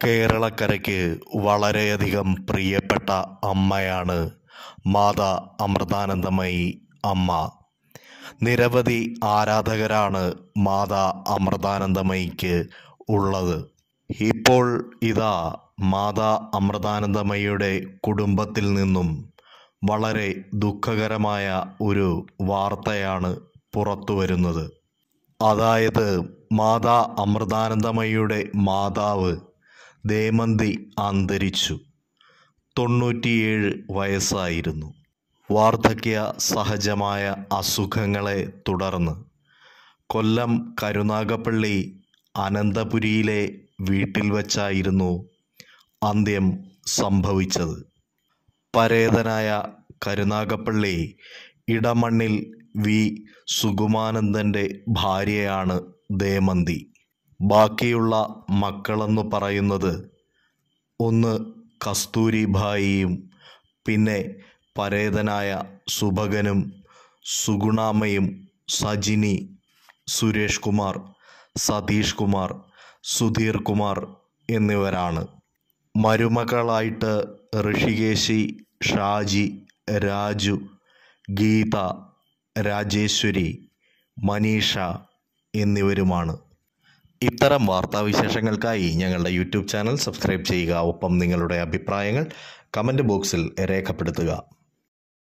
കേരളക്കരയ്ക്ക് വളരെയധികം പ്രിയപ്പെട്ട അമ്മയാണ് മാതാ അമൃതാനന്ദമയി അമ്മ നിരവധി ആരാധകരാണ് മാതാ അമൃതാനന്ദമയിക്ക് ഉള്ളത് ഇപ്പോൾ ഇതാ മാതാ അമൃതാനന്ദമയിയുടെ കുടുംബത്തിൽ നിന്നും വളരെ ദുഃഖകരമായ ഒരു വാർത്തയാണ് പുറത്തു വരുന്നത് അതായത് മാതാ അമൃതാനന്ദമയിയുടെ മാതാവ് ദേമന്തി അന്തരിച്ചു തൊണ്ണൂറ്റിയേഴ് വയസ്സായിരുന്നു വാർദ്ധക്യ സഹജമായ അസുഖങ്ങളെ തുടർന്ന് കൊല്ലം കരുനാഗപ്പള്ളി അനന്തപുരിയിലെ വീട്ടിൽ വച്ചായിരുന്നു അന്ത്യം സംഭവിച്ചത് പരേതനായ കരുനാഗപ്പള്ളി ഇടമണ്ണിൽ വി സുകുമാനന്ദൻ്റെ ഭാര്യയാണ് ദേമന്തി ബാക്കിയുള്ള മക്കളെന്ന് പറയുന്നത് ഒന്ന് കസ്തൂരിഭായിയും പിന്നെ പരേതനായ സുഭകനും സുഗുണാമ്മയും സജിനി സുരേഷ് കുമാർ സതീഷ് കുമാർ സുധീർ കുമാർ എന്നിവരാണ് മരുമകളായിട്ട് ഋഷികേശി ഷാജി രാജു ഗീത രാജേശ്വരി മനീഷ എന്നിവരുമാണ് ഇത്തരം വാർത്താവിശേഷങ്ങൾക്കായി ഞങ്ങളുടെ യൂട്യൂബ് ചാനൽ സബ്സ്ക്രൈബ് ചെയ്യുക ഒപ്പം നിങ്ങളുടെ അഭിപ്രായങ്ങൾ കമൻറ്റ് ബോക്സിൽ രേഖപ്പെടുത്തുക